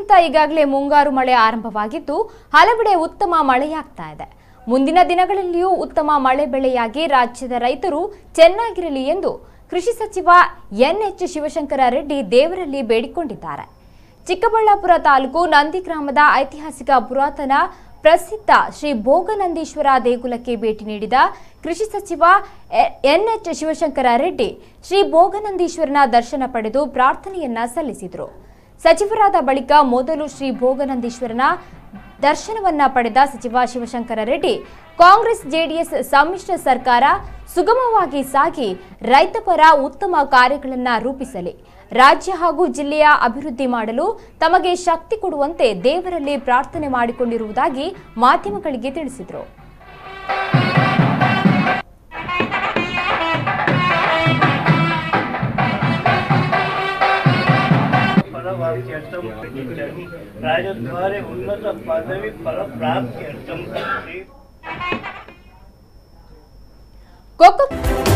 ರಾಜ್ಯಾದ್ಯಂತ ಈಗಾಗಲೇ ಮುಂಗಾರು ಮಳೆ ಆರಂಭವಾಗಿದ್ದು ಹಲವೆಡೆ ಉತ್ತಮ ಮಳೆಯಾಗ್ತಾ ಇದೆ ಮುಂದಿನ ದಿನಗಳಲ್ಲಿಯೂ ಉತ್ತಮ ಮಳೆ ಬೆಳೆಯಾಗಿ ರಾಜ್ಯದ ರೈತರು ಚೆನ್ನಾಗಿರಲಿ ಎಂದು ಕೃಷಿ ಸಚಿವ ಎನ್ಎಚ್ ಶಿವಶಂಕರ ರೆಡ್ಡಿ ದೇವರಲ್ಲಿ ಬೇಡಿಕೊಂಡಿದ್ದಾರೆ ಚಿಕ್ಕಬಳ್ಳಾಪುರ ತಾಲೂಕು ನಂದಿ ಗ್ರಾಮದ ಐತಿಹಾಸಿಕ ಪುರಾತನ ಪ್ರಸಿದ್ಧ ಶ್ರೀ ಭೋಗನಂದೀಶ್ವರ ದೇಗುಲಕ್ಕೆ ಭೇಟಿ ನೀಡಿದ ಕೃಷಿ ಸಚಿವ ಎ- ಎನ್ಎಚ್ ಶಿವಶಂಕರ ರೆಡ್ಡಿ ಶ್ರೀ ಭೋಗನಂದೀಶ್ವರನ ದರ್ಶನ ಪಡೆದು ಪ್ರಾರ್ಥನೆಯನ್ನ ಸಲ್ಲಿಸಿದರು ಸಚಿವರಾದ ಬಳಿಕ ಮೊದಲು ಶ್ರೀ ಭೋಗನಂದೀಶ್ವರನ ದರ್ಶನವನ್ನ ಪಡೆದ ಸಚಿವ ಶಿವಶಂಕರ ರೆಡ್ಡಿ ಕಾಂಗ್ರೆಸ್ ಜೆಡಿಎಸ್ ಸಮ್ಮಿಶ್ರ ಸರ್ಕಾರ ಸುಗಮವಾಗಿ ಸಾಗಿ ರೈತಪರ ಉತ್ತಮ ಕಾರ್ಯಗಳನ್ನು ರೂಪಿಸಲಿ ರಾಜ್ಯ ಹಾಗೂ ಜಿಲ್ಲೆಯ ಅಭಿವೃದ್ಧಿ ಮಾಡಲು ತಮಗೆ ಶಕ್ತಿ ಕೊಡುವಂತೆ ದೇವರಲ್ಲಿ ಪ್ರಾರ್ಥನೆ ಮಾಡಿಕೊಂಡಿರುವುದಾಗಿ ಮಾಧ್ಯಮಗಳಿಗೆ ತಿಳಿಸಿದರು फलवाप्यर्थं प्रतिष्ठति राजद्वारे उन्नत पदवी फलप्राप्त्यर्थं श्री कोको